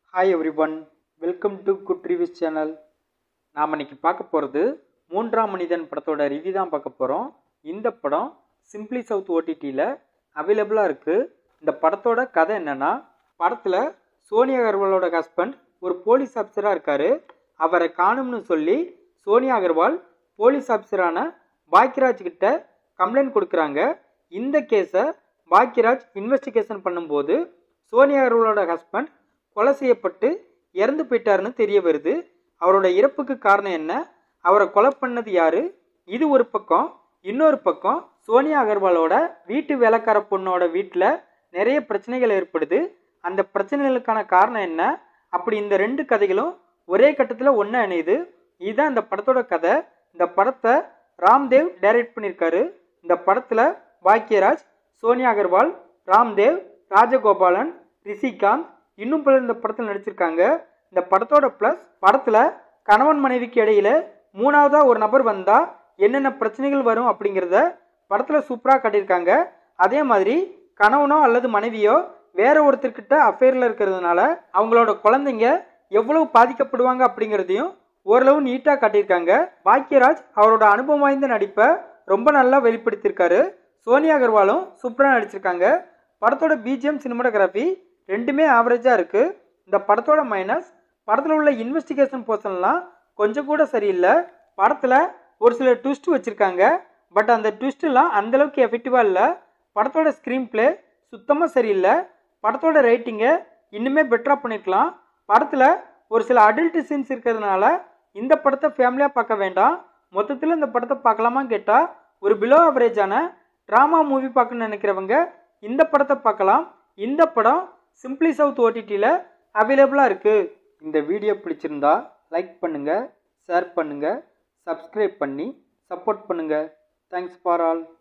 hi everyone welcome to good reviews channel நாம் இன்னைக்கு பார்க்க போகிறது மூன்றாம் மனிதன் படத்தோட ரிவ்யூ தான் பார்க்க போகிறோம் இந்த படம் சிம்பிளி சவுத் ஓடிடியில் அவைலபிளாக இருக்குது இந்த படத்தோட கதை என்னென்னா படத்தில் சோனியா அகர்வாலோட ஹஸ்பண்ட் ஒரு போலீஸ் ஆஃபீஸராக இருக்கார் அவரை காணும்னு சொல்லி சோனியா அகர்வால் போலீஸ் ஆஃபீஸரான பாக்யராஜ் கிட்ட கம்ப்ளைண்ட் கொடுக்குறாங்க இந்த கேஸை பாக்யராஜ் இன்வெஸ்டிகேஷன் பண்ணும்போது சோனியா அகர்வாலோட ஹஸ்பண்ட் கொலை செய்யப்பட்டு இறந்து போயிட்டாருன்னு தெரிய வருது அவரோட இறப்புக்கு காரணம் என்ன அவரை கொலை பண்ணது யாரு இது ஒரு பக்கம் இன்னொரு பக்கம் சோனியா அகர்வாலோட வீட்டு வேலைக்கார பொண்ணோட வீட்டில் நிறைய பிரச்சனைகள் ஏற்படுது அந்த பிரச்சனைகளுக்கான காரணம் என்ன அப்படி இந்த ரெண்டு கதைகளும் ஒரே கட்டத்தில் ஒன்றா இணையுது இதுதான் இந்த படத்தோட கதை இந்த படத்தை ராம்தேவ் டைரக்ட் பண்ணியிருக்காரு இந்த படத்தில் பாக்யராஜ் சோனியா அகர்வால் ராம்தேவ் ராஜகோபாலன் ரிஷிகாந்த் இன்னும் பலர் இந்த படத்தில் நடிச்சிருக்காங்க இந்த படத்தோட ப்ளஸ் படத்தில் கணவன் மனைவிக்கு இடையில மூணாவதா ஒரு நபர் வந்தால் என்னென்ன பிரச்சனைகள் வரும் அப்படிங்கிறத படத்தில் சூப்பராக காட்டியிருக்காங்க அதே மாதிரி கணவனோ அல்லது மனைவியோ வேற ஒருத்தர்கிட்ட அஃபேரில் இருக்கிறதுனால அவங்களோட குழந்தைங்க எவ்வளவு பாதிக்கப்படுவாங்க அப்படிங்கிறதையும் ஓரளவு நீட்டாக காட்டியிருக்காங்க பாக்யராஜ் அவரோட அனுபவம் வாய்ந்த நடிப்பை ரொம்ப நல்லா வெளிப்படுத்தியிருக்காரு சோனியா அகர்வாலும் சூப்பராக நடிச்சிருக்காங்க படத்தோட பிஜிஎம் சினிமாட்டோகிராஃபி ரெண்டுமே ஆவரேஜாக இருக்குது இந்த படத்தோட மைனஸ் படத்தில் உள்ள இன்வெஸ்டிகேஷன் போர்ஷன்லாம் கொஞ்சம் கூட சரியில்லை படத்தில் ஒரு சில ட்விஸ்ட் வச்சுருக்காங்க பட் அந்த ட்விஸ்ட்லாம் அந்தளவுக்கு எஃபெக்டிவாக இல்லை படத்தோட ஸ்க்ரீன் ப்ளே சுத்தமாக சரியில்லை படத்தோட ரேட்டிங்கை இன்னுமே பெட்டராக பண்ணியிருக்கலாம் படத்தில் ஒரு சில அடல்ட் சீன்ஸ் இருக்கிறதுனால இந்த படத்தை ஃபேமிலியாக பார்க்க வேண்டாம் மொத்தத்தில் இந்த படத்தை பார்க்கலாமான்னு கேட்டால் ஒரு பிலோ ஆவரேஜான ட்ராமா மூவி பார்க்கணும்னு நினைக்கிறவங்க இந்த படத்தை பார்க்கலாம் இந்த படம் சிம்பிளி சவுத் ஓடிடியில் அவைலபிளாக இருக்குது இந்த வீடியோ பிடிச்சிருந்தா லைக் பண்ணுங்கள் ஷேர் பண்ணுங்கள் சப்ஸ்கிரைப் பண்ணி சப்போர்ட் பண்ணுங்கள் தேங்க்ஸ் ஃபார் ஆல்